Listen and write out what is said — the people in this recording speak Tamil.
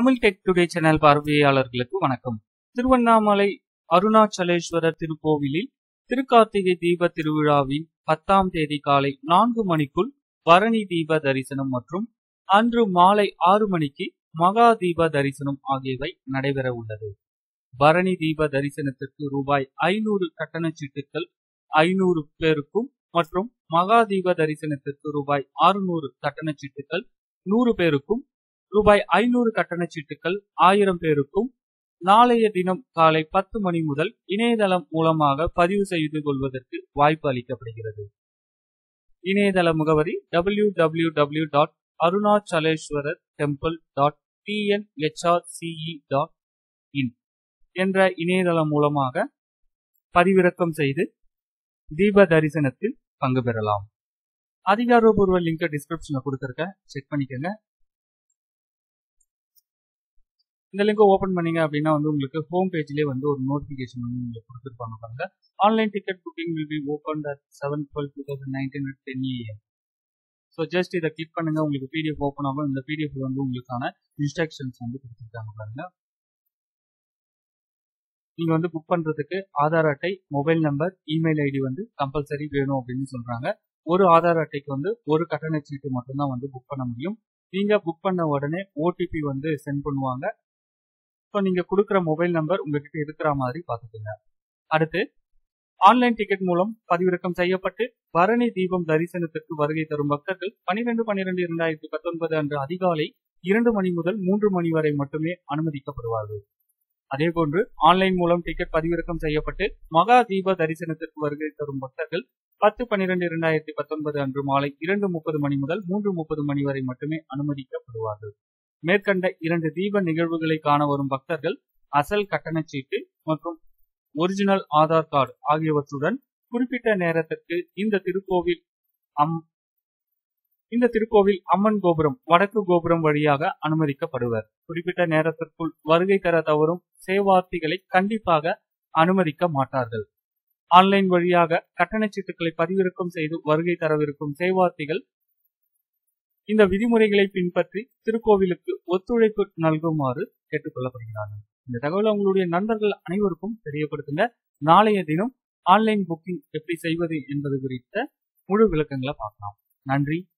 தமிழ் டெக் டுடே சேனல் பார்வையாளர்களுக்கு வணக்கம் திருவண்ணாமலை அருணாச்சலேஸ்வரர் திருக்கோவிலில் திருக்கார்த்திகை தீப திருவிழாவின் பத்தாம் தேதி காலை நான்கு மணிக்குள் பரணி தீப தரிசனம் மற்றும் அன்று மாலை ஆறு மணிக்கு மகா தீப தரிசனம் ஆகியவை நடைபெற உள்ளது பரணி தீப தரிசனத்திற்கு ரூபாய் ஐநூறு கட்டணச் சீட்டுகள் ஐநூறு பேருக்கும் மற்றும் மகா தீப தரிசனத்திற்கு ரூபாய் அறுநூறு கட்டணச் சீட்டுகள் நூறு பேருக்கும் ரூபாய் ஐநூறு கட்டணச் சீட்டுகள் ஆயிரம் பேருக்கும் நாளைய தினம் காலை பத்து மணி முதல் இணையதளம் மூலமாக பதிவு செய்து கொள்வதற்கு வாய்ப்பு அளிக்கப்படுகிறது இணையதள முகவரி W W W dot Arunachaleswarar temple dot TNHRCE dot in என்ற இணையதளம் மூலமாக பதிவிறக்கம் செய்து தீப தரிசனத்தில் பங்கு பெறலாம் அதிகாரப்பூர்வ லிங்க் டிஸ்கிரிப்ஷன்ல கொடுத்துருக்கேன் செக் பண்ணிக்கோங்க இந்த லிங்கை ஓபன் பண்ணீங்க அப்படின்னா வந்து உங்களுக்கு ஹோம் பேஜ்லேயே வந்து ஒரு நோட்டிஃபிகேஷன் வந்து உங்களுக்கு கொடுத்துருப்பாங்க பாருங்க online ticket booking will be open at seven twelve two thousand nineteen at ten AM so just இதை கிளிக் பண்ணுங்க உங்களுக்கு பிடிஎஃப் ஓப்பன் ஆகும் இந்த பிடிஎஃப் வந்து உங்களுக்கான இன்ஸ்ட்ரக்ஷன்ஸ் வந்து கொடுத்துருக்காங்க பாருங்க நீங்க வந்து புக் பண்றதுக்கு ஆதார் அட்டை மொபைல் நம்பர் இமெயில் ஐடி வந்து கம்பல்சரி வேணும் அப்படின்னு சொல்றாங்க ஒரு ஆதார் அட்டைக்கு வந்து ஒரு கட்டண சீட்டு மட்டும்தான் வந்து புக் பண்ண முடியும் நீங்க புக் பண்ண உடனே ஓடிபி வந்து சென்ட் பண்ணுவாங்க ஸோ நீங்க கொடுக்குற மொபைல் நம்பர் உங்ககிட்ட இருக்கிற மாதிரி பார்த்துக்கோங்க அடுத்து ஆன்லைன் டிக்கெட் மூலம் பதிவிறக்கம் செய்யப்பட்டு பரணி தீபம் தரிசனத்திற்கு வருகை தரும் பக்தர்கள் பனிரெண்டு பன்னிரெண்டு இரண்டாயிரத்தி பத்தொன்பது அன்று அதிகாலை இரண்டு மணி முதல் மூன்று மணி வரை மட்டுமே அனுமதிக்கப்படுவார்கள் அதேபோன்று ஆன்லைன் மூலம் டிக்கெட் பதிவிறக்கம் செய்யப்பட்டு மகா தீப தரிசனத்திற்கு வருகை தரும் பக்தர்கள் பத்து பன்னிரெண்டு இரண்டாயிரத்தி பத்தொன்பது அன்று மாலை இரண்டு முப்பது மணி முதல் மூன்று முப்பது மணி வரை மட்டுமே அனுமதிக்கப்படுவார்கள் மேற்கண்ட இரண்டு தீப நிகழ்வுகளை காண வரும் பக்தர்கள் அசல் கட்டணச் சீட்டு மற்றும் ஒரிஜினல் ஆதார் கார்டு ஆகியவற்றுடன் குறிப்பிட்ட நேரத்திற்கு இந்த திருக்கோவில் அம் இந்த திருக்கோவில் அம்மன் கோபுரம் வடக்கு கோபுரம் வழியாக அனுமதிக்கப்படுவர் குறிப்பிட்ட நேரத்திற்குள் வருகை தர தவறும் சேவார்த்திகளை கண்டிப்பாக அனுமதிக்க மாட்டார்கள் ஆன்லைன் வழியாக கட்டணச் சீட்டுகளை பதிவிறக்கம் செய்து வருகை தரவிருக்கும் சேவார்த்திகள் இந்த விதிமுறைகளை பின்பற்றி திருக்கோவிலுக்கு ஒத்துழைப்பு நல்குமாறு கேட்டுக்கொள்ளப்படுகிறார்கள் இந்த தகவலை உங்களுடைய நண்பர்கள் அனைவருக்கும் தெரியப்படுத்துங்க நாளைய தினம் ஆன்லைன் புக்கிங் எப்படி செய்வது என்பது குறித்த முழு விளக்கங்களை பார்க்கலாம் நன்றி